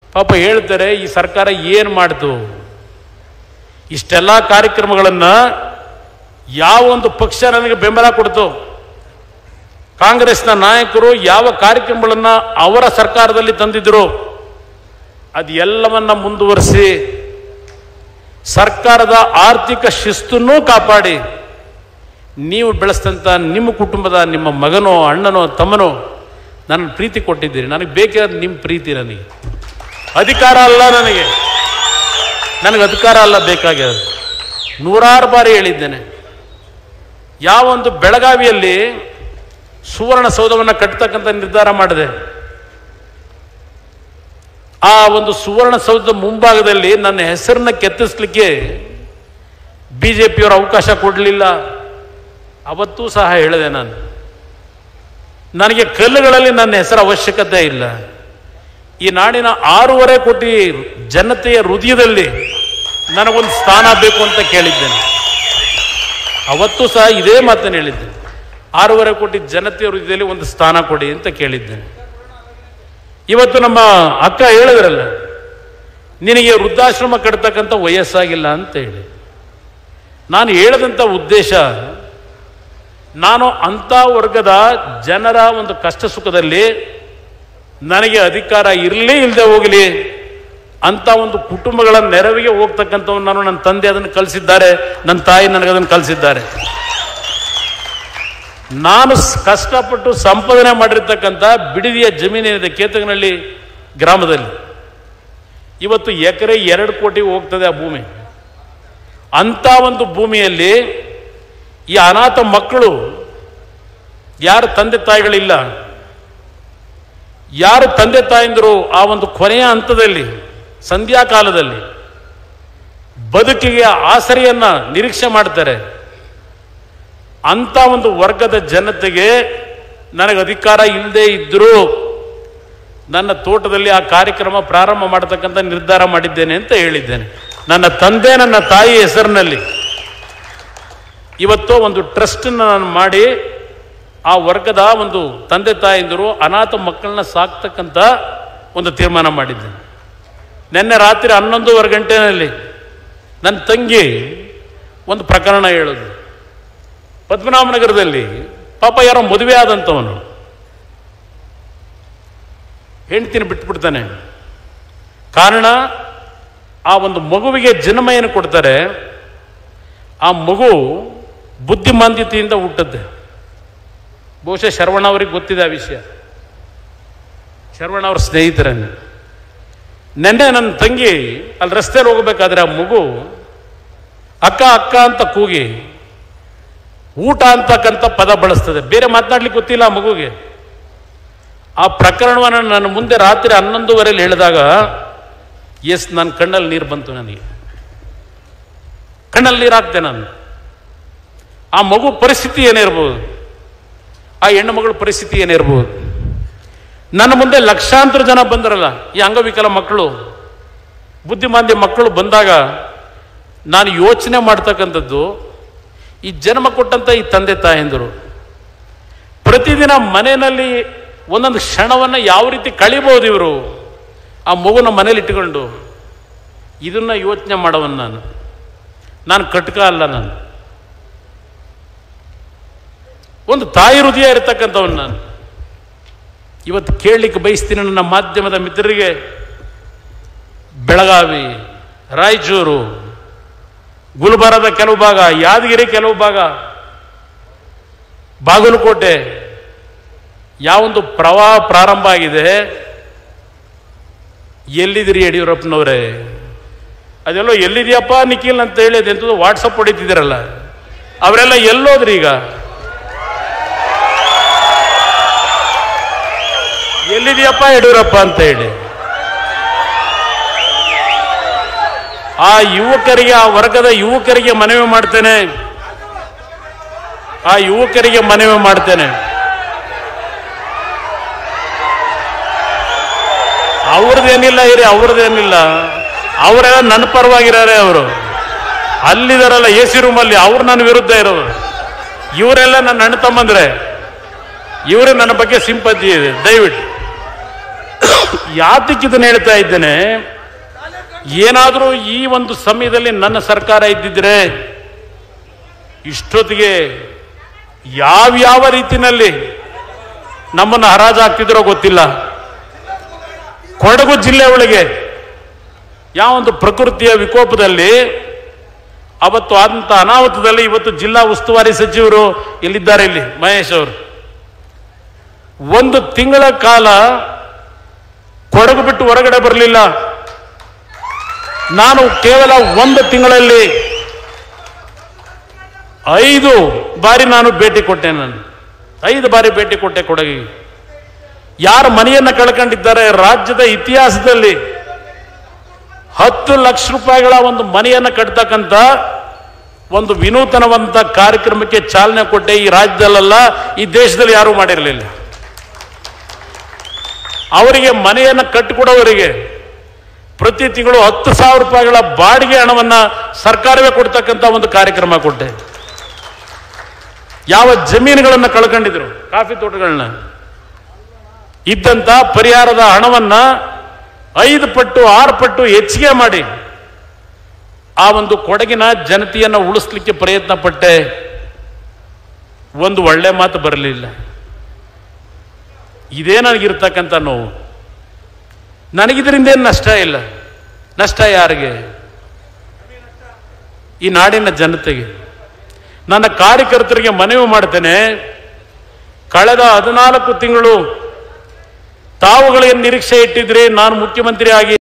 ಪಾಪ ಹೇಳ್ತಾರೆ ಈ ಸರ್ಕಾರ ಏನು ಮಾಡ್ತು ಇಷ್ಟೆಲ್ಲ ಕಾರ್ಯಕ್ರಮಗಳನ್ನು ಯಾವ ಒಂದು ಪಕ್ಷ ನನಗೆ ಬೆಂಬಲ ಕೊಡ್ತು ಕಾಂಗ್ರೆಸ್ನ ನಾಯಕರು ಯಾವ ಕಾರ್ಯಕ್ರಮಗಳನ್ನು ಅವರ ಸರ್ಕಾರದಲ್ಲಿ ತಂದಿದ್ರು ಅದು ಎಲ್ಲವನ್ನ ಮುಂದುವರಿಸಿ ಸರ್ಕಾರದ ಆರ್ಥಿಕ ಶಿಸ್ತನ್ನೂ ಕಾಪಾಡಿ ನೀವು ಬೆಳೆಸಿದಂಥ ನಿಮ್ಮ ಕುಟುಂಬದ ನಿಮ್ಮ ಮಗನೋ ಅಣ್ಣನೋ ತಮ್ಮನೋ ನನ್ನ ಪ್ರೀತಿ ಕೊಟ್ಟಿದ್ದೀರಿ ನನಗೆ ಬೇಕಾದ ನಿಮ್ಮ ಪ್ರೀತಿ ನನಗೆ ಅಧಿಕಾರ ಅಲ್ಲ ನನಗೆ ನನಗೆ ಅಧಿಕಾರ ಅಲ್ಲ ಬೇಕಾಗ್ಯದ ನೂರಾರು ಬಾರಿ ಹೇಳಿದ್ದೇನೆ ಯಾವೊಂದು ಬೆಳಗಾವಿಯಲ್ಲಿ ಸುವರ್ಣಸೌಧವನ್ನು ಕಟ್ಟತಕ್ಕಂಥ ನಿರ್ಧಾರ ಮಾಡಿದೆ ಆ ಒಂದು ಸುವರ್ಣಸೌಧದ ಮುಂಭಾಗದಲ್ಲಿ ನನ್ನ ಹೆಸರನ್ನ ಕೆತ್ತಿಸ್ಲಿಕ್ಕೆ ಬಿ ಜೆ ಪಿಯವರು ಅವಕಾಶ ಕೊಡಲಿಲ್ಲ ಅವತ್ತೂ ಸಹ ಹೇಳಿದೆ ನಾನು ನನಗೆ ಕಲ್ಲುಗಳಲ್ಲಿ ನನ್ನ ಹೆಸರು ಅವಶ್ಯಕತೆ ಇಲ್ಲ ಈ ನಾಡಿನ ಆರೂವರೆ ಕೋಟಿ ಜನತೆಯ ಹೃದಯದಲ್ಲಿ ನನಗೊಂದು ಸ್ಥಾನ ಬೇಕು ಅಂತ ಕೇಳಿದ್ದೇನೆ ಅವತ್ತೂ ಸಹ ಇದೇ ಮಾತನ್ನು ಹೇಳಿದ್ದೆ ಆರೂವರೆ ಕೋಟಿ ಜನತೆಯ ಹೃದಯದಲ್ಲಿ ಒಂದು ಸ್ಥಾನ ಕೊಡಿ ಅಂತ ಕೇಳಿದ್ದೇನೆ ಇವತ್ತು ನಮ್ಮ ಅಕ್ಕ ಹೇಳಿದ್ರಲ್ಲ ನಿನಗೆ ವೃದ್ಧಾಶ್ರಮ ಕಟ್ತಕ್ಕಂಥ ವಯಸ್ಸಾಗಿಲ್ಲ ಅಂತ ಹೇಳಿ ನಾನು ಹೇಳದಂಥ ಉದ್ದೇಶ ನಾನು ಅಂಥ ವರ್ಗದ ಜನರ ಒಂದು ಕಷ್ಟ ಸುಖದಲ್ಲಿ ನನಗೆ ಅಧಿಕಾರ ಇರಲಿ ಇಲ್ಲದೆ ಹೋಗಲಿ ಅಂತ ಒಂದು ಕುಟುಂಬಗಳ ನೆರವಿಗೆ ಹೋಗ್ತಕ್ಕಂಥವ್ನು ನಾನು ನನ್ನ ತಂದೆ ಅದನ್ನು ಕಲಿಸಿದ್ದಾರೆ ನನ್ನ ತಾಯಿ ನನಗೆ ಅದನ್ನು ಕಲಿಸಿದ್ದಾರೆ ನಾನು ಸ್- ಕಷ್ಟಪಟ್ಟು ಸಂಪಾದನೆ ಮಾಡಿರ್ತಕ್ಕಂಥ ಬಿಡದಿಯ ಜಮೀನೇನಿದೆ ಕೇತಗನಹಳ್ಳಿ ಗ್ರಾಮದಲ್ಲಿ ಇವತ್ತು ಎಕರೆ ಎರಡು ಕೋಟಿ ಹೋಗ್ತದೆ ಆ ಭೂಮಿ ಅಂಥ ಒಂದು ಭೂಮಿಯಲ್ಲಿ ಈ ಅನಾಥ ಮಕ್ಕಳು ಯಾರು ತಂದೆ ತಾಯಿಗಳಿಲ್ಲ ಯಾರು ತಂದೆ ತಾಯಂದಿರು ಆ ಒಂದು ಕೊನೆಯ ಹಂತದಲ್ಲಿ ಸಂಧ್ಯಾ ಕಾಲದಲ್ಲಿ ಬದುಕಿಗೆ ಆಸರೆಯನ್ನ ನಿರೀಕ್ಷೆ ಮಾಡ್ತಾರೆ ಅಂತ ಒಂದು ವರ್ಗದ ಜನತೆಗೆ ನನಗೆ ಅಧಿಕಾರ ಇಲ್ಲದೆ ಇದ್ದರೂ ನನ್ನ ತೋಟದಲ್ಲಿ ಆ ಕಾರ್ಯಕ್ರಮ ಪ್ರಾರಂಭ ಮಾಡತಕ್ಕಂಥ ನಿರ್ಧಾರ ಮಾಡಿದ್ದೇನೆ ಅಂತ ಹೇಳಿದ್ದೇನೆ ನನ್ನ ತಂದೆ ನನ್ನ ತಾಯಿ ಹೆಸರಿನಲ್ಲಿ ಇವತ್ತು ಒಂದು ಟ್ರಸ್ಟನ್ನು ನಾನು ಮಾಡಿ ಆ ವರ್ಗದ ಒಂದು ತಂದೆ ತಾಯಂದಿರು ಅನಾಥ ಮಕ್ಕಳನ್ನ ಸಾಕ್ತಕ್ಕಂಥ ಒಂದು ತೀರ್ಮಾನ ಮಾಡಿದ್ದೇನೆ ನಿನ್ನೆ ರಾತ್ರಿ ಹನ್ನೊಂದುವರೆ ಗಂಟೆನಲ್ಲಿ ನನ್ನ ತಂಗಿ ಒಂದು ಪ್ರಕರಣ ಹೇಳೋದು ಪದ್ಮನಾಭನಗರದಲ್ಲಿ ಪಾಪ ಯಾರೋ ಮದುವೆ ಆದಂಥವನು ಹೆಂಡ್ತಿನ ಬಿಟ್ಬಿಡ್ತಾನೆ ಕಾರಣ ಆ ಒಂದು ಮಗುವಿಗೆ ಜನ್ಮ ಏನು ಕೊಡ್ತಾರೆ ಆ ಮಗು ಬುದ್ಧಿಮಾಂದ್ಯತೆಯಿಂದ ಹುಟ್ಟುತ್ತೆ ಬಹುಶಃ ಶರವಣ ಅವ್ರಿಗೆ ಗೊತ್ತಿದೆ ಆ ವಿಷಯ ಶರವಣ ಅವ್ರ ಸ್ನೇಹಿತರನ್ನು ನೆನ್ನೆ ನನ್ನ ತಂಗಿ ಅಲ್ಲಿ ರಸ್ತೆಯಲ್ಲಿ ಹೋಗಬೇಕಾದ್ರೆ ಆ ಮಗು ಅಕ್ಕ ಅಕ್ಕ ಅಂತ ಕೂಗಿ ಊಟ ಅಂತಕ್ಕಂಥ ಪದ ಬಳಸ್ತದೆ ಬೇರೆ ಮಾತನಾಡ್ಲಿಕ್ಕೆ ಗೊತ್ತಿಲ್ಲ ಆ ಮಗುಗೆ ಆ ಪ್ರಕರಣವನ್ನು ನನ್ನ ಮುಂದೆ ರಾತ್ರಿ ಹನ್ನೊಂದುವರೆಯಲ್ಲಿ ಹೇಳಿದಾಗ ಎಸ್ ನನ್ನ ಕಣ್ಣಲ್ಲಿ ನೀರು ಬಂತು ನನಗೆ ಕಣ್ಣಲ್ಲಿ ನೀರು ಹಾಕ್ತೆ ನಾನು ಆ ಮಗು ಪರಿಸ್ಥಿತಿ ಏನಿರ್ಬೋದು ಆ ಹೆಣ್ಣು ಮಗಳ ಪರಿಸ್ಥಿತಿ ಏನಿರ್ಬೋದು ನನ್ನ ಮುಂದೆ ಲಕ್ಷಾಂತರ ಜನ ಬಂದರಲ್ಲ ಈ ಅಂಗವಿಕಲ ಮಕ್ಕಳು ಬುದ್ಧಿಮಾಂದ್ಯ ಮಕ್ಕಳು ಬಂದಾಗ ನಾನು ಯೋಚನೆ ಮಾಡ್ತಕ್ಕಂಥದ್ದು ಈ ಜನ್ಮ ಕೊಟ್ಟಂಥ ಈ ತಂದೆ ತಾಯಂದರು ಪ್ರತಿದಿನ ಮನೆಯಲ್ಲಿ ಒಂದೊಂದು ಕ್ಷಣವನ್ನು ಯಾವ ರೀತಿ ಕಳಿಬೋದು ಇವರು ಆ ಮಗುನ ಮನೇಲಿ ಇಟ್ಟುಕೊಂಡು ಇದನ್ನ ಯೋಚನೆ ಮಾಡವನ್ ನಾನು ನಾನು ಕಟ್ಕ ಅಲ್ಲ ನಾನು ಒಂದು ತಾಯಿ ಹೃದಯ ಇರತಕ್ಕಂಥವನ್ ನಾನು ಇವತ್ತು ಕೇಳಲಿಕ್ಕೆ ಬಯಸ್ತೀನಿ ನನ್ನ ಮಾಧ್ಯಮದ ಮಿತ್ರರಿಗೆ ಬೆಳಗಾವಿ ರಾಯಚೂರು ಗುಲ್ಬರ್ಗದ ಕೆಲವು ಭಾಗ ಯಾದಗಿರಿ ಕೆಲವು ಭಾಗ ಬಾಗಲಕೋಟೆ ಯಾವೊಂದು ಪ್ರವಾಹ ಪ್ರಾರಂಭ ಆಗಿದೆ ಎಲ್ಲಿದ್ದೀರಿ ಯಡಿಯೂರಪ್ಪನವರೇ ಅದೆಲ್ಲೋ ಎಲ್ಲಿದೆಯಪ್ಪ ನಿಖಿಲ್ ಅಂತ ಹೇಳಿ ಅದೆಂಥದ್ದು ವಾಟ್ಸಪ್ ಹೊಡಿತಿದ್ದೀರಲ್ಲ ಅವರೆಲ್ಲ ಎಲ್ಲೋದ್ರಿ ಈಗ ಎಲ್ಲಿದೆಯಪ್ಪ ಯಡಿಯೂರಪ್ಪ ಅಂತ ಹೇಳಿ ಆ ಯುವಕರಿಗೆ ಆ ವರ್ಗದ ಯುವಕರಿಗೆ ಮನವಿ ಮಾಡ್ತೇನೆ ಆ ಯುವಕರಿಗೆ ಮನವಿ ಮಾಡ್ತೇನೆ ಅವ್ರದ್ದೇನಿಲ್ಲ ಇರಿ ಅವ್ರದ್ದೇನಿಲ್ಲ ಅವರೆಲ್ಲ ನನ್ನ ಪರವಾಗಿದ್ದಾರೆ ಅವರು ಅಲ್ಲಿದಾರಲ್ಲ ಎ ಸಿ ರೂಮಲ್ಲಿ ಅವ್ರು ನನ್ನ ವಿರುದ್ಧ ಇರೋದು ಇವರೆಲ್ಲ ನನ್ನ ಅಣ್ಣ ತಮ್ಮಂದ್ರೆ ಇವರೇ ನನ್ನ ಬಗ್ಗೆ ಸಿಂಪತಿ ಇದೆ ದಯವಿಟ್ಟು ಯಾತಕ್ಕೆ ಇದನ್ನ ಹೇಳ್ತಾ ಇದ್ದೇನೆ ಏನಾದರೂ ಈ ಒಂದು ಸಮಯದಲ್ಲಿ ನನ್ನ ಸರ್ಕಾರ ಇದ್ದಿದ್ರೆ ಇಷ್ಟೊತ್ತಿಗೆ ಯಾವ್ಯಾವ ರೀತಿನಲ್ಲಿ ನಮ್ಮನ್ನು ಹರಾಜಾಗ್ತಿದ್ರೋ ಗೊತ್ತಿಲ್ಲ ಕೊಡಗು ಜಿಲ್ಲೆ ಒಳಗೆ ಯಾವ ಒಂದು ಪ್ರಕೃತಿಯ ವಿಕೋಪದಲ್ಲಿ ಅವತ್ತು ಆದಂಥ ಅನಾಹುತದಲ್ಲಿ ಇವತ್ತು ಜಿಲ್ಲಾ ಉಸ್ತುವಾರಿ ಸಚಿವರು ಇಲ್ಲಿದ್ದಾರೆ ಇಲ್ಲಿ ಮಹೇಶ್ ಅವರು ಒಂದು ತಿಂಗಳ ಕಾಲ ಕೊಡಗು ಬಿಟ್ಟು ಹೊರಗಡೆ ಬರಲಿಲ್ಲ ನಾನು ಕೇವಲ ಒಂದು ತಿಂಗಳಲ್ಲಿ ಐದು ಬಾರಿ ನಾನು ಭೇಟಿ ಕೊಟ್ಟೆ ನಾನು ಐದು ಬಾರಿ ಭೇಟಿ ಕೊಟ್ಟೆ ಕೊಡಗಿಗೆ ಯಾರು ಮನೆಯನ್ನ ಕಳ್ಕೊಂಡಿದ್ದಾರೆ ರಾಜ್ಯದ ಇತಿಹಾಸದಲ್ಲಿ ಹತ್ತು ಲಕ್ಷ ರೂಪಾಯಿಗಳ ಒಂದು ಮನೆಯನ್ನ ಕಟ್ತಕ್ಕಂಥ ಒಂದು ವಿನೂತನವಂತ ಕಾರ್ಯಕ್ರಮಕ್ಕೆ ಚಾಲನೆ ಕೊಟ್ಟೆ ಈ ರಾಜ್ಯದಲ್ಲ ಈ ದೇಶದಲ್ಲಿ ಯಾರೂ ಮಾಡಿರಲಿಲ್ಲ ಅವರಿಗೆ ಮನೆಯನ್ನು ಕಟ್ಟಿಕೊಡೋವರಿಗೆ ಪ್ರತಿ ತಿಂಗಳು ಹತ್ತು ಸಾವಿರ ರೂಪಾಯಿಗಳ ಬಾಡಿಗೆ ಹಣವನ್ನ ಸರ್ಕಾರವೇ ಕೊಡ್ತಕ್ಕಂಥ ಒಂದು ಕಾರ್ಯಕ್ರಮ ಕೊಟ್ಟೆ ಯಾವ ಜಮೀನುಗಳನ್ನು ಕಳ್ಕೊಂಡಿದ್ರು ಕಾಫಿ ತೋಟಗಳನ್ನ ಇದ್ದಂತ ಪರಿಹಾರದ ಹಣವನ್ನ ಐದು ಪಟ್ಟು ಆರು ಪಟ್ಟು ಹೆಚ್ಚಿಗೆ ಮಾಡಿ ಆ ಒಂದು ಕೊಡಗಿನ ಜನತೆಯನ್ನು ಉಳಿಸ್ಲಿಕ್ಕೆ ಪ್ರಯತ್ನ ಪಟ್ಟೆ ಒಂದು ಒಳ್ಳೆ ಮಾತು ಬರಲಿಲ್ಲ ಇದೇ ನನಗಿರ್ತಕ್ಕಂಥ ನೋವು ನನಗಿದ್ರಿಂದ ಏನು ನಷ್ಟ ಇಲ್ಲ ನಷ್ಟ ಯಾರಿಗೆ ಈ ನಾಡಿನ ಜನತೆಗೆ ನನ್ನ ಕಾರ್ಯಕರ್ತರಿಗೆ ಮನವಿ ಮಾಡ್ತೇನೆ ಕಳೆದ ಹದಿನಾಲ್ಕು ತಿಂಗಳು ತಾವುಗಳಿಗೆ ನಿರೀಕ್ಷೆ ಇಟ್ಟಿದ್ರೆ ನಾನು ಮುಖ್ಯಮಂತ್ರಿ ಆಗಿ